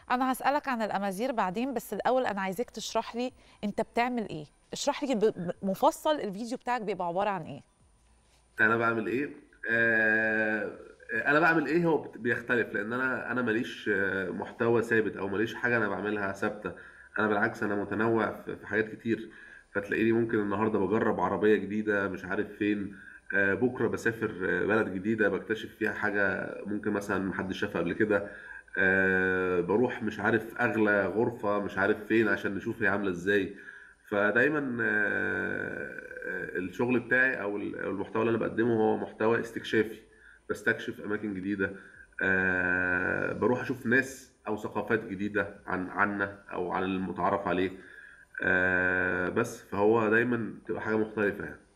أنا هاسألك عن الأمازيغ بعدين بس الأول أنا عايزاك تشرح لي أنت بتعمل إيه؟ اشرح لي ب- ب- مفصل الفيديو بتاعك بيبقى عبارة عن إيه؟ انا بعمل ايه آه انا بعمل ايه هو بت- بيختلف لان انا انا ماليش آه، محتوى ثابت او ماليش حاجه انا بعملها ثابته انا بالعكس انا متنوع في في حاجات كتير فتلاقيني ممكن النهارده بجرب عربيه جديده مش عارف فين آه، بكره بسافر آه، بلد جديده بكتشف فيها حاجه ممكن مثلا محدش شافها قبل كده آه، بروح مش عارف اغلى غرفه مش عارف فين عشان نشوف هي عامله ازاي فدايما آه، آه، الشغل بتاعي او ال- أو المحتوى اللي انا بقدمه هو محتوى استكشافي بستكشف اماكن جديده آه، بروح اشوف ناس او ثقافات جديده عن عنا او عن المتعارف عليه آه، بس فهو دايما تبقى حاجه مختلفه يعني